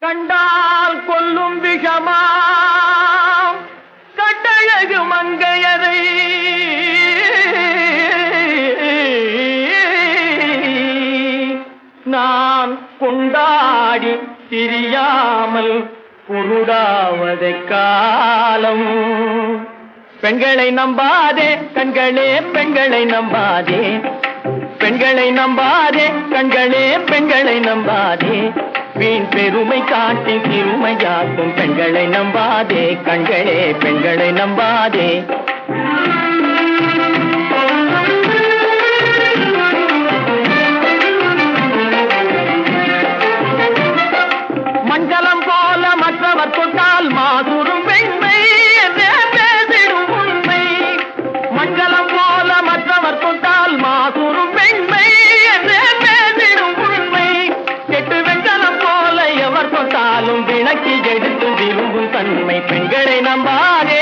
கண்டால் கொல்லும் விஷமா கட்டழகு மங்கையரை நான் கொண்டாடி திரியாமல் குருடாவதை காலம் பெண்களை நம்பாதே கண்களே பெண்களை நம்பாதே பெண்களை நம்பாதே கண்களே பெண்களை நம்பாதே வீண் பெருமை காட்டி சிறுமையாக்கும் பெண்களை நம்பாதே கண்களே பெண்களை நம்பாதே மஞ்சளம் போல மற்றவர் தொட்டால் மாதுரும் பெண்மை என்றே பேசிடும் உண்மை மஞ்சளம் போல மற்றவர் தொட்டால் மாதுரும் பெண்மை என்றே பேசிடும் உண்மை கெட்டு வெண்கலம் போல எவர் தொட்டாலும் விளக்கி எடுத்து விரும்பும் தன்மை பெண்களை நம்பாதே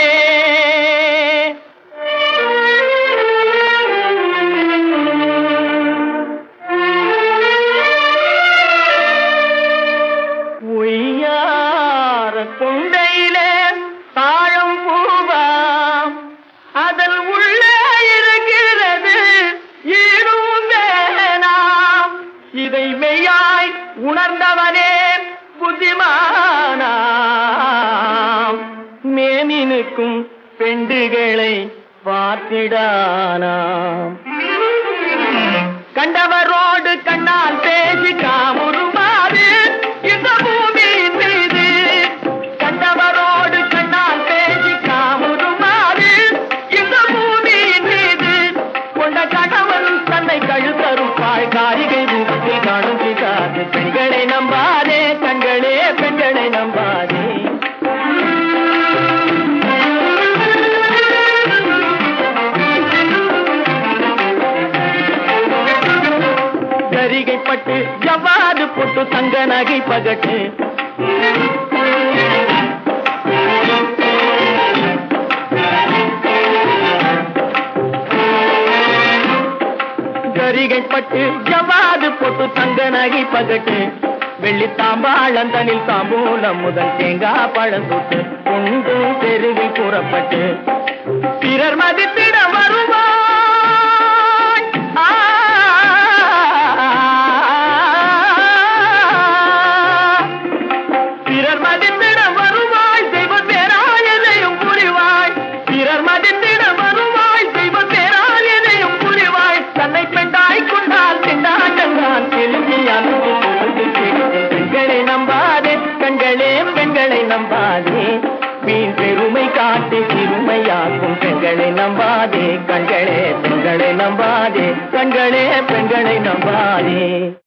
உய்யார கொண்டையிலே தாழம் பூவாம் அதன் உள்ளே இருக்கிறது ஈடும் வேணாம் இதை மெய்யாய் உணர்ந்தவனே புத்திமானாம் மேனினுக்கும் பெண்டுகளை பார்த்திடானாம் கண்டவரோடு கண்ணால் பேசி காமுறுமாறு இந்த பூமியின் மீது கண்டவரோடு கண்ணால் பேசி காமுறுமாறு இந்த பூமியின் மீது கொண்ட கணவன் தன்னை கழுத்தருப்பாய் காரிகை ரூபத்தில் காணும் பிதாது பெண்களை நம்பாதே கண்களே பெண்களை நம்பாதே சரிகைப்பட்டு ஜவ்வாது போட்டு தங்க நகை பகட்டு சரிகைப்பட்டு ஜவ்வாது போட்டு தங்க நகை பகட்டு வெள்ளி தாம்பாளந்தனில் தாம்பூலம் முதல் தேங்காய் பழம் சுட்டு கொண்டு தெருவில் கூறப்பட்டு பிறர் மதித்திட வருவாய் ஆ. பிறர் மதித்திட வருவாய் தெய்வ பேரால் எதையும் புரிவாய் பிறர் மதித்திட வருவாய் தெய்வ பேரால் எதையும் புரிவாய் தன்னை பெண்டாய் கொண்டால் திண்டாட்டங்கான் திரும்பி அனுப்பி பொழுது கேட்கும் பெண்களை நம்பாதே கண்களே பெண்களை நம்பாதே வீண் பெருமை காட்டி சிறுமையாக்கும் பெண்களை நம்பாதே கண்களே பெண்களை நம்பாதே கண்களே பெண்களை நம்பாதே